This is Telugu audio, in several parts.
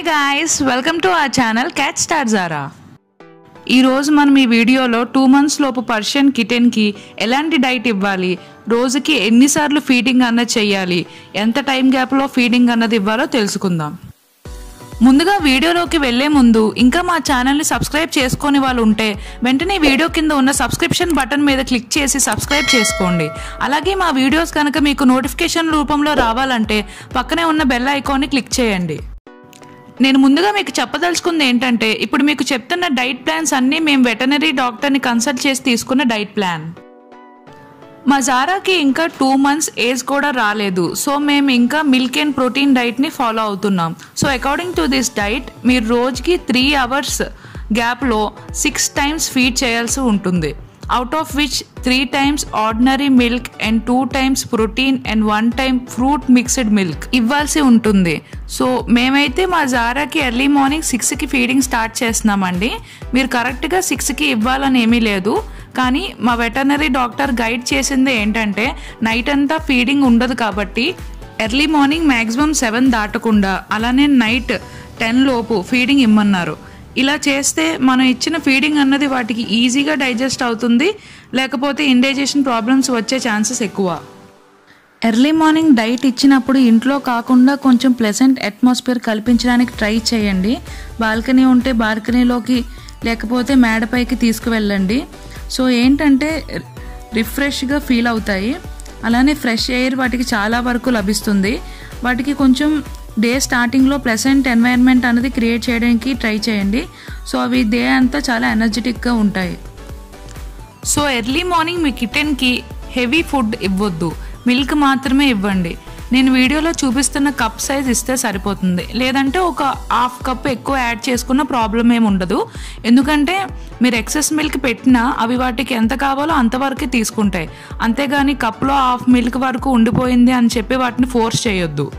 guys welcome to our channel cat star Zara ఈరోజు మనం ఈ వీడియోలో టూ మంత్స్ లోపు పర్షియన్ కిటెన్కి ఎలాంటి డైట్ ఇవ్వాలి రోజుకి ఎన్నిసార్లు ఫీడింగ్ అన్నది చెయ్యాలి ఎంత టైం గ్యాప్లో ఫీడింగ్ అన్నది ఇవ్వాలో తెలుసుకుందాం ముందుగా వీడియోలోకి వెళ్లే ముందు ఇంకా మా ఛానల్ని సబ్స్క్రైబ్ చేసుకొని వాళ్ళు ఉంటే వెంటనే వీడియో కింద ఉన్న సబ్స్క్రిప్షన్ బటన్ మీద క్లిక్ చేసి సబ్స్క్రైబ్ చేసుకోండి అలాగే మా వీడియోస్ కనుక మీకు నోటిఫికేషన్ రూపంలో రావాలంటే పక్కనే ఉన్న బెల్ ఐకాన్ని క్లిక్ చేయండి నేను ముందుగా మీకు చెప్పదలుచుకుంది ఏంటంటే ఇప్పుడు మీకు చెప్తున్న డైట్ ప్లాన్స్ అన్నీ మేము వెటనరీ డాక్టర్ని కన్సల్ట్ చేసి తీసుకున్న డైట్ ప్లాన్ మా జారాకి ఇంకా టూ మంత్స్ ఏజ్ కూడా రాలేదు సో మేము ఇంకా మిల్క్ అండ్ ప్రోటీన్ డైట్ని ఫాలో అవుతున్నాం so according to this diet మీరు రోజుకి త్రీ అవర్స్ గ్యాప్లో సిక్స్ టైమ్స్ ఫీడ్ చేయాల్సి ఉంటుంది out of which three times ordinary milk and two times protein and one time fruit mixed milk ఇవ్వాల్సి ఉంటుంది సో మేమైతే మా జారాకి ఎర్లీ మార్నింగ్ సిక్స్కి ఫీడింగ్ స్టార్ట్ చేస్తున్నామండి మీరు కరెక్ట్గా సిక్స్కి ఇవ్వాలని ఏమీ లేదు కానీ మా వెటర్నరీ డాక్టర్ గైడ్ చేసింది ఏంటంటే నైట్ అంతా ఫీడింగ్ ఉండదు కాబట్టి ఎర్లీ మార్నింగ్ మ్యాక్సిమం సెవెన్ దాటకుండా అలానే నైట్ టెన్ లోపు ఫీడింగ్ ఇమ్మన్నారు ఇలా చేస్తే మనం ఇచ్చిన ఫీడింగ్ అన్నది వాటికి ఈజీగా డైజెస్ట్ అవుతుంది లేకపోతే ఇండైజెషన్ ప్రాబ్లమ్స్ వచ్చే ఛాన్సెస్ ఎక్కువ ఎర్లీ మార్నింగ్ డైట్ ఇచ్చినప్పుడు ఇంట్లో కాకుండా కొంచెం ప్లెజెంట్ అట్మాస్ఫియర్ కల్పించడానికి ట్రై చేయండి బాల్కనీ ఉంటే బాల్కనీలోకి లేకపోతే మేడపైకి తీసుకువెళ్ళండి సో ఏంటంటే రిఫ్రెష్గా ఫీల్ అవుతాయి అలానే ఫ్రెష్ ఎయిర్ వాటికి చాలా వరకు లభిస్తుంది వాటికి కొంచెం డే స్టార్టింగ్లో ప్లెసెంట్ ఎన్వైరన్మెంట్ అనేది క్రియేట్ చేయడానికి ట్రై చేయండి సో అవి డే అంతా చాలా ఎనర్జెటిక్గా ఉంటాయి సో ఎర్లీ మార్నింగ్ మీ కిటెన్కి హెవీ ఫుడ్ ఇవ్వద్దు మిల్క్ మాత్రమే ఇవ్వండి నేను వీడియోలో చూపిస్తున్న కప్ సైజ్ ఇస్తే సరిపోతుంది లేదంటే ఒక హాఫ్ కప్ ఎక్కువ యాడ్ చేసుకున్న ప్రాబ్లం ఏమి ఉండదు ఎందుకంటే మీరు ఎక్సెస్ మిల్క్ పెట్టినా అవి వాటికి ఎంత కావాలో అంతవరకే తీసుకుంటాయి అంతేగాని కప్లో హాఫ్ మిల్క్ వరకు ఉండిపోయింది అని చెప్పి వాటిని ఫోర్స్ చేయొద్దు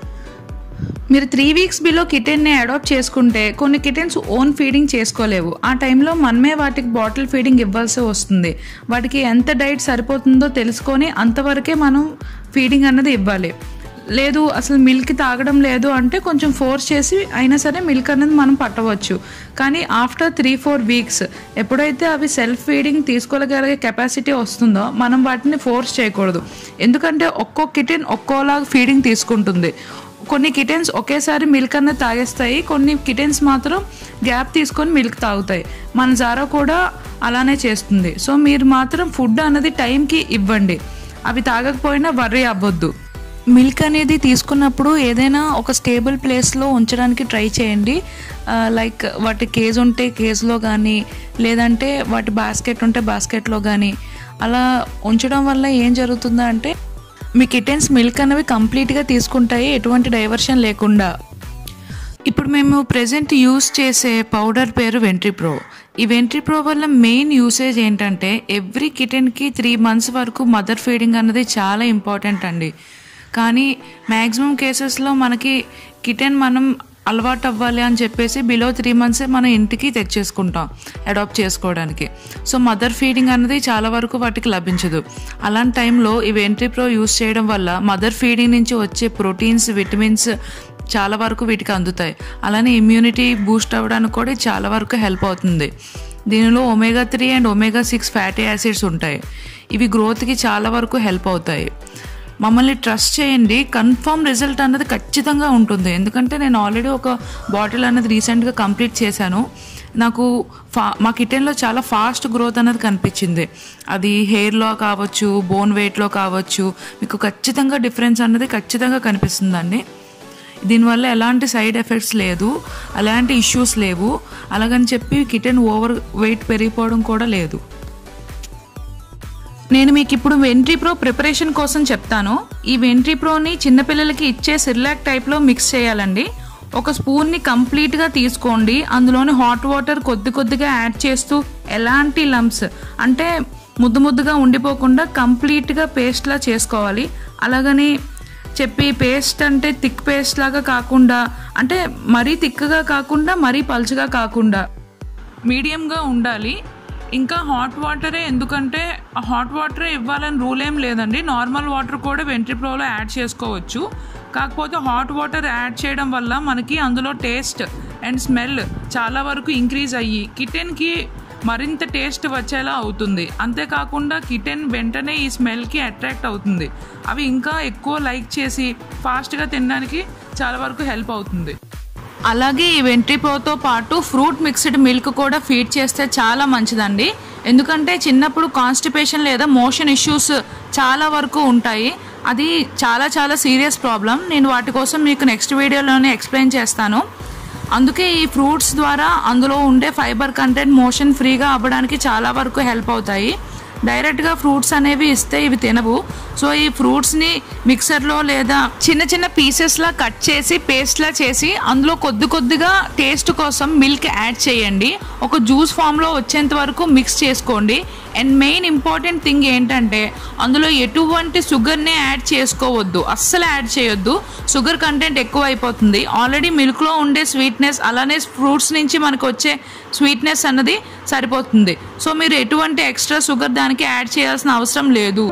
మీరు త్రీ వీక్స్ బిలో కిటెన్ని అడాప్ట్ చేసుకుంటే కొన్ని కిటెన్స్ ఓన్ ఫీడింగ్ చేసుకోలేవు ఆ టైంలో మనమే వాటికి బాటిల్ ఫీడింగ్ ఇవ్వాల్సి వస్తుంది వాటికి ఎంత డైట్ సరిపోతుందో తెలుసుకొని అంతవరకే మనం ఫీడింగ్ అన్నది ఇవ్వాలి లేదు అసలు మిల్క్ తాగడం లేదు అంటే కొంచెం ఫోర్స్ చేసి అయినా సరే మిల్క్ అనేది మనం పట్టవచ్చు కానీ ఆఫ్టర్ త్రీ ఫోర్ వీక్స్ ఎప్పుడైతే అవి సెల్ఫ్ ఫీడింగ్ తీసుకోగలిగే కెపాసిటీ వస్తుందో మనం వాటిని ఫోర్స్ చేయకూడదు ఎందుకంటే ఒక్కో కిటెన్ ఒక్కోలాగా ఫీడింగ్ తీసుకుంటుంది కొన్ని కిటెన్స్ ఒకేసారి మిల్క్ అన్నది తాగేస్తాయి కొన్ని కిటెన్స్ మాత్రం గ్యాప్ తీసుకొని మిల్క్ తాగుతాయి మన జారా కూడా అలానే చేస్తుంది సో మీరు మాత్రం ఫుడ్ అనేది టైంకి ఇవ్వండి అవి తాగకపోయినా వర్రీ అవ్వద్దు మిల్క్ అనేది తీసుకున్నప్పుడు ఏదైనా ఒక స్టేబుల్ ప్లేస్లో ఉంచడానికి ట్రై చేయండి లైక్ వాటి కేజ్ ఉంటే కేజ్లో కానీ లేదంటే వాటి బాస్కెట్ ఉంటే బాస్కెట్లో కానీ అలా ఉంచడం వల్ల ఏం జరుగుతుందంటే మీ కిటెన్స్ మిల్క్ అనేవి కంప్లీట్గా తీసుకుంటాయి ఎటువంటి డైవర్షన్ లేకుండా ఇప్పుడు మేము ప్రజెంట్ యూస్ చేసే పౌడర్ పేరు వెంట్రిప్రో ఈ వెంట్రిప్రో వల్ల మెయిన్ యూసేజ్ ఏంటంటే ఎవ్రీ కిటెన్కి త్రీ మంత్స్ వరకు మదర్ ఫీడింగ్ అన్నది చాలా ఇంపార్టెంట్ అండి కానీ మ్యాక్సిమం కేసెస్లో మనకి కిటెన్ మనం అలవాటు అవ్వాలి అని చెప్పేసి బిలో త్రీ మంత్సే మనం ఇంటికి తెచ్చేసుకుంటాం అడాప్ట్ చేసుకోవడానికి సో మదర్ ఫీడింగ్ అనేది చాలా వరకు వాటికి లభించదు అలాంటి టైంలో ఈ వెంట్రిప్రో యూస్ చేయడం వల్ల మదర్ ఫీడింగ్ నుంచి వచ్చే ప్రోటీన్స్ విటమిన్స్ చాలా వరకు వీటికి అందుతాయి అలానే ఇమ్యూనిటీ బూస్ట్ అవ్వడానికి కూడా ఇది చాలా వరకు హెల్ప్ అవుతుంది దీనిలో omega three and omega six fatty acids ఉంటాయి ఇవి గ్రోత్కి చాలా వరకు హెల్ప్ అవుతాయి మమ్మల్ని ట్రస్ట్ చేయండి కన్ఫర్మ్ రిజల్ట్ అన్నది ఖచ్చితంగా ఉంటుంది ఎందుకంటే నేను ఆల్రెడీ ఒక బాటిల్ అనేది రీసెంట్గా కంప్లీట్ చేశాను నాకు ఫా మా కిటెన్లో చాలా ఫాస్ట్ గ్రోత్ అనేది కనిపించింది అది హెయిర్లో కావచ్చు బోన్ వెయిట్లో కావచ్చు మీకు ఖచ్చితంగా డిఫరెన్స్ అన్నది ఖచ్చితంగా కనిపిస్తుందండి దీనివల్ల ఎలాంటి సైడ్ ఎఫెక్ట్స్ లేదు అలాంటి ఇష్యూస్ లేవు అలాగని చెప్పి కిటెన్ ఓవర్ వెయిట్ పెరిగిపోవడం కూడా లేదు నేను మీకు ఇప్పుడు వెంట్రీప్రో ప్రిపరేషన్ కోసం చెప్తాను ఈ వెంట్రీప్రోని చిన్నపిల్లలకి ఇచ్చే సిర్లాక్ టైప్లో మిక్స్ చేయాలండి ఒక స్పూన్ని కంప్లీట్గా తీసుకోండి అందులోని హాట్ వాటర్ కొద్ది కొద్దిగా యాడ్ చేస్తూ ఎలాంటి లంప్స్ అంటే ముద్దు ముద్దుగా ఉండిపోకుండా కంప్లీట్గా పేస్ట్లా చేసుకోవాలి అలాగని చెప్పి పేస్ట్ అంటే థిక్ పేస్ట్ లాగా కాకుండా అంటే మరీ థిక్గా కాకుండా మరీ పల్చగా కాకుండా మీడియంగా ఉండాలి ఇంకా హాట్ వాటరే ఎందుకంటే హాట్ వాటరే ఇవ్వాలని రూల్ ఏం లేదండి నార్మల్ వాటర్ కూడా వెంట్రిప్రోలో యాడ్ చేసుకోవచ్చు కాకపోతే హాట్ వాటర్ యాడ్ చేయడం వల్ల మనకి అందులో టేస్ట్ అండ్ స్మెల్ చాలా వరకు ఇంక్రీజ్ అయ్యి కిటెన్కి మరింత టేస్ట్ వచ్చేలా అవుతుంది అంతేకాకుండా కిటెన్ వెంటనే ఈ స్మెల్కి అట్రాక్ట్ అవుతుంది అవి ఇంకా ఎక్కువ లైక్ చేసి ఫాస్ట్గా తినడానికి చాలా వరకు హెల్ప్ అవుతుంది అలాగే ఈ వెంట్రిపోతో పాటు ఫ్రూట్ మిక్స్డ్ మిల్క్ కూడా ఫీడ్ చేస్తే చాలా మంచిదండి ఎందుకంటే చిన్నప్పుడు కాన్స్టిపేషన్ లేదా మోషన్ ఇష్యూస్ చాలా వరకు ఉంటాయి అది చాలా చాలా సీరియస్ ప్రాబ్లం నేను వాటి కోసం మీకు నెక్స్ట్ వీడియోలోనే ఎక్స్ప్లెయిన్ చేస్తాను అందుకే ఈ ఫ్రూట్స్ ద్వారా అందులో ఉండే ఫైబర్ కంటెంట్ మోషన్ ఫ్రీగా అవ్వడానికి చాలా వరకు హెల్ప్ అవుతాయి డైరెక్ట్గా ఫ్రూట్స్ అనేవి ఇస్తే ఇవి తినవు సో ఈ ఫ్రూట్స్ని మిక్సర్లో లేదా చిన్న చిన్న పీసెస్లా కట్ చేసి పేస్ట్లా చేసి అందులో కొద్ది కొద్దిగా టేస్ట్ కోసం మిల్క్ యాడ్ చేయండి ఒక జ్యూస్ ఫామ్లో వచ్చేంత వరకు మిక్స్ చేసుకోండి అండ్ మెయిన్ ఇంపార్టెంట్ థింగ్ ఏంటంటే అందులో ఎటువంటి షుగర్నే యాడ్ చేసుకోవద్దు అస్సలు యాడ్ చేయొద్దు షుగర్ కంటెంట్ ఎక్కువ అయిపోతుంది ఆల్రెడీ మిల్క్లో ఉండే స్వీట్నెస్ అలానే ఫ్రూట్స్ నుంచి మనకు వచ్చే స్వీట్నెస్ అన్నది సరిపోతుంది సో మీరు ఎటువంటి ఎక్స్ట్రా షుగర్ దానికి యాడ్ చేయాల్సిన అవసరం లేదు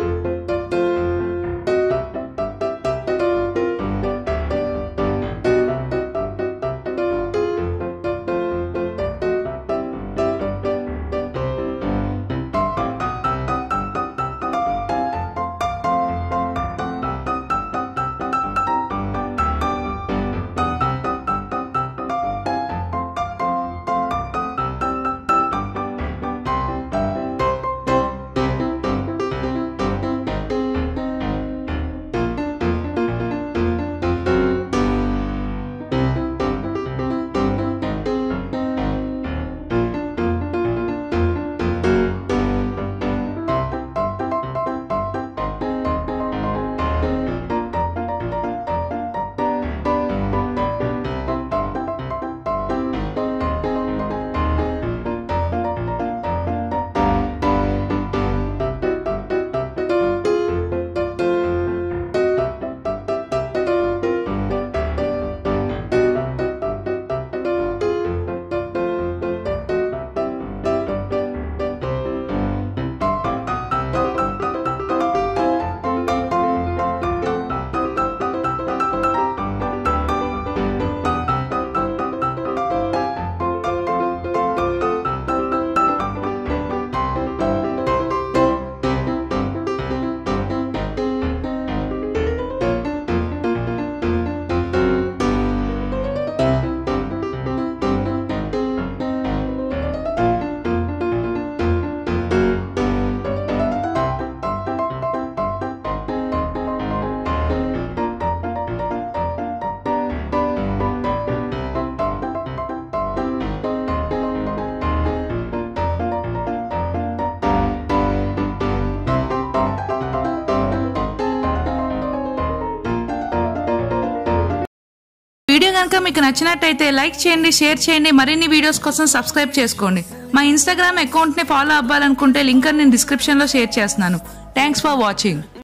వీడియో కనుక మీకు నచ్చినట్టయితే లైక్ చేయండి షేర్ చేయండి మరిన్ని వీడియోస్ కోసం సబ్స్క్రైబ్ చేసుకోండి మా ఇన్స్టాగ్రామ్ అకౌంట్ని ఫాలో అవ్వాలనుకుంటే లింక్ నేను డిస్క్రిప్షన్లో షేర్ చేస్తున్నాను థ్యాంక్స్ ఫర్ వాచింగ్